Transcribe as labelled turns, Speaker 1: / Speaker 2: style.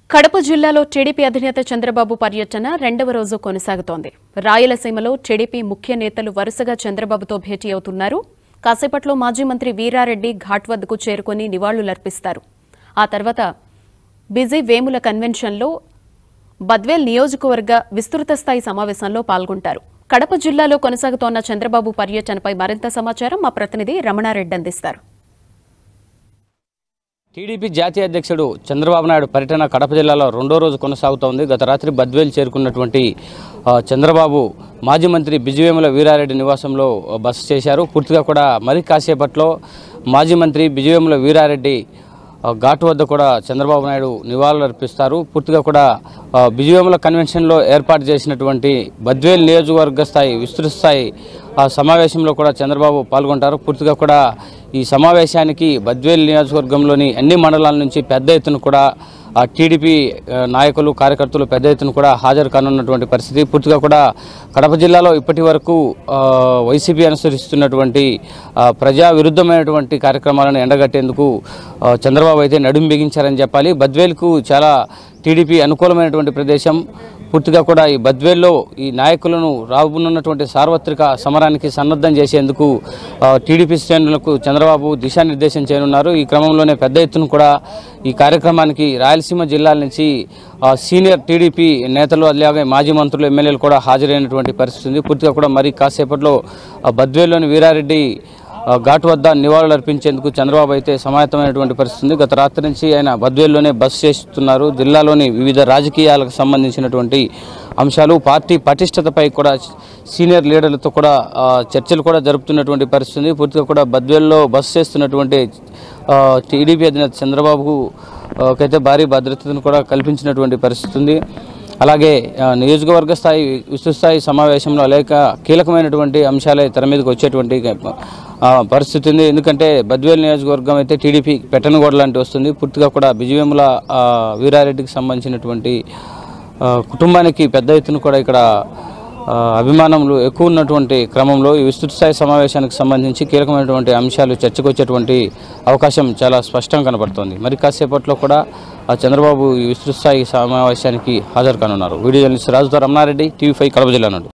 Speaker 1: కడప జిల్లాలో టీడీపీ అధినేత చంద్రబాబు పర్యటన రెండవ రోజు కొనసాగుతోంది రాయలసీమలో టీడీపీ ముఖ్య నేతలు వరుసగా చంద్రబాబుతో భేటీ అవుతున్నారు కాసేపట్లో మాజీ మంత్రి వీరారెడ్డి ఘాట్ వద్దకు చేరుకుని నివాళులర్పిస్తారు ఆ తర్వాత బిజీ వేముల కన్వెన్షన్లో బద్వేల్ నియోజకవర్గ విస్తృత స్థాయి సమావేశంలో పాల్గొంటారు కడప జిల్లాలో కొనసాగుతోన్న చంద్రబాబు పర్యటనపై మరింత సమాచారం మా ప్రతినిధి రమణారెడ్డి అందిస్తారు
Speaker 2: టీడీపీ జాతీయ అధ్యక్షుడు చంద్రబాబు నాయుడు పర్యటన కడప జిల్లాలో రెండో రోజు కొనసాగుతోంది గత రాత్రి బద్వేలు చేరుకున్నటువంటి ఆ, చంద్రబాబు మాజీ మంత్రి బిజివేముల వీరారెడ్డి నివాసంలో ఆ, బస చేశారు పూర్తిగా కూడా మరి కాసేపట్లో మాజీ మంత్రి బిజివేముల వీరారెడ్డి ఆ, ఘాటు వద్ద కూడా చంద్రబాబు నాయుడు నివాళులు అర్పిస్తారు పూర్తిగా కూడా ఆ, బిజివేముల కన్వెన్షన్లో ఏర్పాటు చేసినటువంటి బద్వేల్ నియోజకవర్గ స్థాయి విస్తృత స్థాయి ఆ సమావేశంలో కూడా చంద్రబాబు పాల్గొంటారు పూర్తిగా కూడా ఈ సమావేశానికి బద్వేల్ నియోజకవర్గంలోని అన్ని మండలాల నుంచి పెద్ద ఎత్తున కూడా ఆ టీడీపీ ఆ, నాయకులు కార్యకర్తలు పెద్ద ఎత్తున కూడా హాజరు కానున్నటువంటి పరిస్థితి పూర్తిగా కూడా కడప జిల్లాలో ఇప్పటి వరకు ఆ, వైసీపీ అనుసరిస్తున్నటువంటి ఆ, ప్రజా విరుద్ధమైనటువంటి కార్యక్రమాలను ఎండగట్టేందుకు ఆ, చంద్రబాబు అయితే నడుం బిగించారని చెప్పాలి బద్వేల్కు చాలా టీడీపీ అనుకూలమైనటువంటి ప్రదేశం పూర్తిగా కూడా ఈ బద్వేల్లో ఈ నాయకులను రాబోనున్నటువంటి సార్వత్రిక సమరానికి సన్నద్ధం చేసేందుకు ఆ, టీడీపీ శ్రేణులకు చంద్రబాబు దిశానిర్దేశం చేయనున్నారు ఈ క్రమంలోనే పెద్ద ఎత్తున కూడా ఈ కార్యక్రమానికి రాయలసీమ జిల్లాల నుంచి ఆ, సీనియర్ టీడీపీ నేతలు అలాగే మాజీ మంత్రులు ఎమ్మెల్యేలు కూడా హాజరైనటువంటి పరిస్థితి ఉంది పూర్తిగా కూడా మరి కాసేపట్లో ఆ, బద్వేల్లోని వీరారెడ్డి ఆ, ఘాట్ వద్ద నివాళులు అర్పించేందుకు చంద్రబాబు అయితే సమాయత్తమైనటువంటి పరిస్థితి ఉంది గత రాత్రి నుంచి ఆయన బద్వేల్లోనే బస్ చేస్తున్నారు జిల్లాలోని వివిధ రాజకీయాలకు సంబంధించినటువంటి అంశాలు పార్టీ పటిష్టతపై కూడా సీనియర్ లీడర్లతో కూడా ఆ, చర్చలు కూడా జరుపుతున్నటువంటి పరిస్థితి ఉంది పూర్తిగా కూడా బద్వేల్లో బస్ చేస్తున్నటువంటి ఆ, టీడీపీ అధినేత చంద్రబాబుకు ఆ, కైతే భారీ భద్రతను కూడా కల్పించినటువంటి పరిస్థితి ఉంది అలాగే ఆ, నియోజకవర్గ స్థాయి విస్తృత స్థాయి సమావేశంలో అనేక కీలకమైనటువంటి అంశాలే తెర మీదకి వచ్చేటువంటి ఆ, పరిస్థితి ఉంది ఎందుకంటే బద్వేల్ నియోజకవర్గం అయితే టీడీపీ పెట్టనగోడ లాంటి వస్తుంది పూర్తిగా కూడా బిజువేముల ఆ, వీరారెడ్డికి సంబంధించినటువంటి ఆ, కుటుంబానికి పెద్ద ఎత్తున కూడా ఇక్కడ ఆ, అభిమానములు ఎక్కువ ఉన్నటువంటి క్రమంలో ఈ విస్తృత స్థాయి సమావేశానికి సంబంధించి కీలకమైనటువంటి అంశాలు చర్చకు వచ్చేటువంటి అవకాశం చాలా స్పష్టంగా కనబడుతోంది మరి కాసేపట్లో కూడా ఆ చంద్రబాబు ఈ విస్తృత స్థాయి సమావేశానికి హాజరు కానున్నారు వీడియో జర్నలిస్ట్ రాజుతో రమణారెడ్డి టీవీ ఫైవ్ కడప జిల్లా నుండి